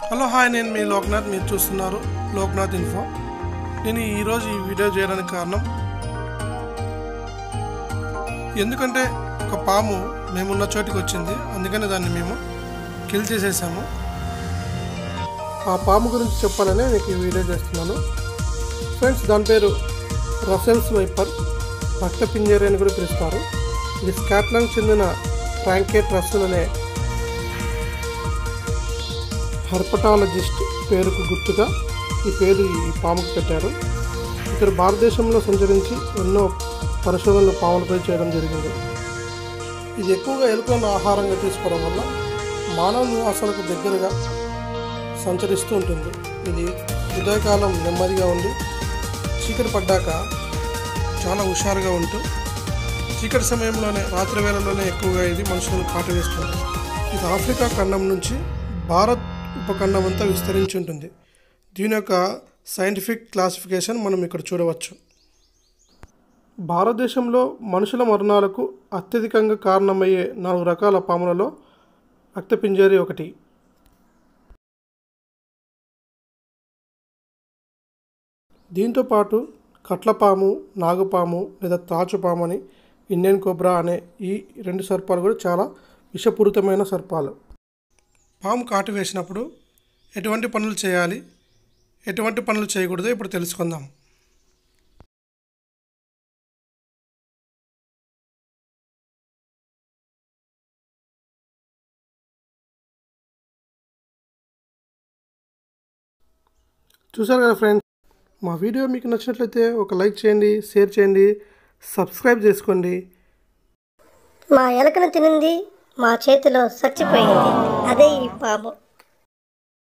hello hi నేను మీ లోక్నాథ్ మీరు చూస్తున్నారు లోక్నాథ్ ఇన్ఫో నేను ఈరోజు ఈ వీడియో చేయడానికి కారణం ఎందుకంటే ఒక పాము మేమున్న చోటికి వచ్చింది అందుకని దాన్ని మేము కిల్ చేసేసాము ఆ పాము గురించి చెప్పాలనే మీకు ఈ వీడియో చేస్తున్నాను ఫ్రెండ్స్ దాని పేరు రసెల్స్ వైపర్ రక్త పింజరి అని కూడా పిలుస్తారు ఇది స్కాట్లాండ్ చెందిన ఫ్రాంకేట్ రసల్ అనే హెర్పటాలజిస్ట్ పేరుకు గుర్తుగా ఈ పేరు ఈ పాముకు పెట్టారు ఇతడు భారతదేశంలో సంచరించి ఎన్నో పరిశోధనలు పాములపై చేయడం జరిగింది ఇది ఎక్కువగా ఎలుకలను ఆహారంగా తీసుకోవడం వల్ల మానవ నివాసాలకు దగ్గరగా సంచరిస్తూ ఉంటుంది ఇది ఉదయకాలం నెమ్మదిగా ఉండి చీకటి పడ్డాక చాలా హుషారుగా ఉంటూ చీకటి సమయంలోనే రాత్రి వేళల్లోనే ఎక్కువగా ఇది మనుషులను కాటు వేస్తుంది ఇది ఆఫ్రికా ఖండం నుంచి భారత్ ఉపఖండం అంతా విస్తరించి ఉంటుంది దీని యొక్క సైంటిఫిక్ క్లాసిఫికేషన్ మనం ఇక్కడ చూడవచ్చు భారతదేశంలో మనుషుల మరణాలకు అత్యధికంగా కారణమయ్యే నాలుగు రకాల పాములలో రక్తపింజరి ఒకటి దీంతో పాటు కట్లపాము నాగుపాము లేదా తాచుపాము అని ఇండియన్ కోబ్రా అనే ఈ రెండు సర్పాలు కూడా చాలా విషపూరితమైన సర్పాలు పాము కాటు వేసినప్పుడు ఎటువంటి పనులు చేయాలి ఎటువంటి పనులు చేయకూడదో ఇప్పుడు తెలుసుకుందాం చూసారు కదా ఫ్రెండ్స్ మా వీడియో మీకు నచ్చినట్లయితే ఒక లైక్ చేయండి షేర్ చేయండి సబ్స్క్రైబ్ చేసుకోండి మా ఎలకను తినింది మా చేతిలో చచ్చిపోయింది అదే ఈ పాము